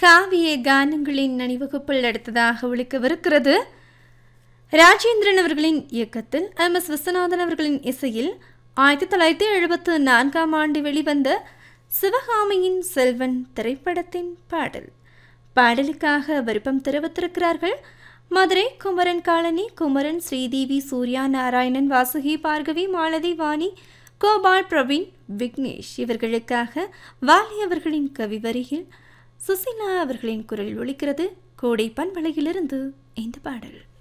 காவிய கானங்களின் அணிவகுப்பில் அடுத்ததாக ஒழிக்கவிருக்கிறது ராஜேந்திரன் அவர்களின் இயக்கத்தில் எம் எஸ் விஸ்வநாதன் அவர்களின் இசையில் ஆயிரத்தி தொள்ளாயிரத்தி எழுபத்து நான்காம் ஆண்டு வெளிவந்த சிவகாமியின் செல்வன் திரைப்படத்தின் பாடல் பாடலுக்காக விருப்பம் தெரிவித்திருக்கிறார்கள் மதுரை குமரன் காலனி குமரன் ஸ்ரீதேவி சூர்யா நாராயணன் வாசுகி பார்கவி மாலதி வாணி கோபால் பிரவீன் விக்னேஷ் இவர்களுக்காக வாலி அவர்களின் கவி வரியில் சுசிலா அவர்களின் குரல் ஒலிக்கிறது கோடை பண்பலையிலிருந்து இந்த பாடல்